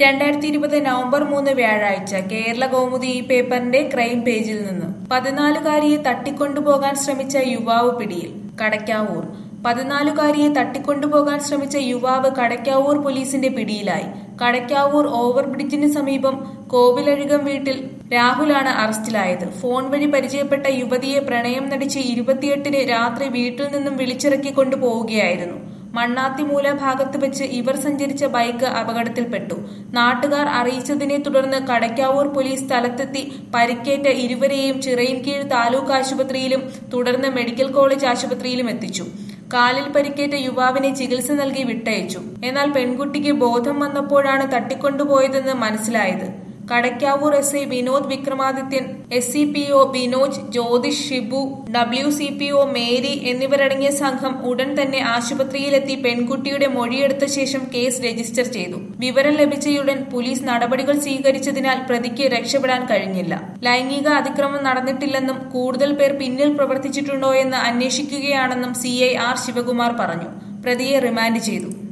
രണ്ടായിരത്തി ഇരുപത് നവംബർ മൂന്ന് വ്യാഴാഴ്ച കേരള കൗമുദി ഈ പേപ്പറിന്റെ ക്രൈം പേജിൽ നിന്ന് പതിനാലുകാരിയെ തട്ടിക്കൊണ്ടുപോകാൻ ശ്രമിച്ച യുവാവ് പിടിയിൽ കടയ്ക്കാവൂർ പതിനാലുകാരിയെ തട്ടിക്കൊണ്ടുപോകാൻ ശ്രമിച്ച യുവാവ് കടയ്ക്കാവൂർ പോലീസിന്റെ പിടിയിലായി കടയ്ക്കാവൂർ ഓവർബ്രിഡ്ജിന് സമീപം കോവിലഴുകം വീട്ടിൽ രാഹുലാണ് അറസ്റ്റിലായത് ഫോൺ വഴി പരിചയപ്പെട്ട യുവതിയെ പ്രണയം നടിച്ച് ഇരുപത്തിയെട്ടിന് രാത്രി വീട്ടിൽ നിന്നും വിളിച്ചിറക്കി കൊണ്ടുപോവുകയായിരുന്നു മണ്ണാത്തിമൂല ഭാഗത്ത് വെച്ച് ഇവർ സഞ്ചരിച്ച ബൈക്ക് അപകടത്തിൽപ്പെട്ടു നാട്ടുകാർ അറിയിച്ചതിനെ തുടർന്ന് കടയ്ക്കാവൂർ പോലീസ് സ്ഥലത്തെത്തി പരിക്കേറ്റ ഇരുവരെയും ചിറയിൻകീഴ് താലൂക്ക് ആശുപത്രിയിലും തുടർന്ന് മെഡിക്കൽ കോളേജ് ആശുപത്രിയിലും എത്തിച്ചു കാലിൽ പരിക്കേറ്റ യുവാവിനെ ചികിത്സ നൽകി വിട്ടയച്ചു എന്നാൽ പെൺകുട്ടിക്ക് ബോധം വന്നപ്പോഴാണ് തട്ടിക്കൊണ്ടുപോയതെന്ന് മനസ്സിലായത് Kadakkavoor S I Vinod Vikramadithyan S C P O Binoj Jyothish Shibu W C P O Mary എന്നിവരടങ്ങിയ സംഘം ഉടൻ തന്നെ ആശുപത്രിയിലെത്തി പെൺകുട്ടിയുടെ മൊഴിയെടുത്ത ശേഷം കേസ് രജിസ്റ്റർ ചെയ്തു വിവരം ലഭിച്ചയുടൻ പോലീസ് നടപടികൾ സ്വീകരിച്ചതിനാൽ പ്രതിക്ക് രക്ഷപ്പെടാൻ കഴിഞ്ഞില്ല ലൈംഗിക അതിക്രമം നടന്നിട്ടില്ലെന്നും കൂടുതൽ പേർ പിന്നിൽ പ്രവർത്തിച്ചിട്ടുണ്ടോയെന്ന് അന്വേഷിക്കുകയാണെന്നും സി ഐ ആർ ശിവകുമാർ പറഞ്ഞു പ്രതിയെ റിമാൻഡ് ചെയ്തു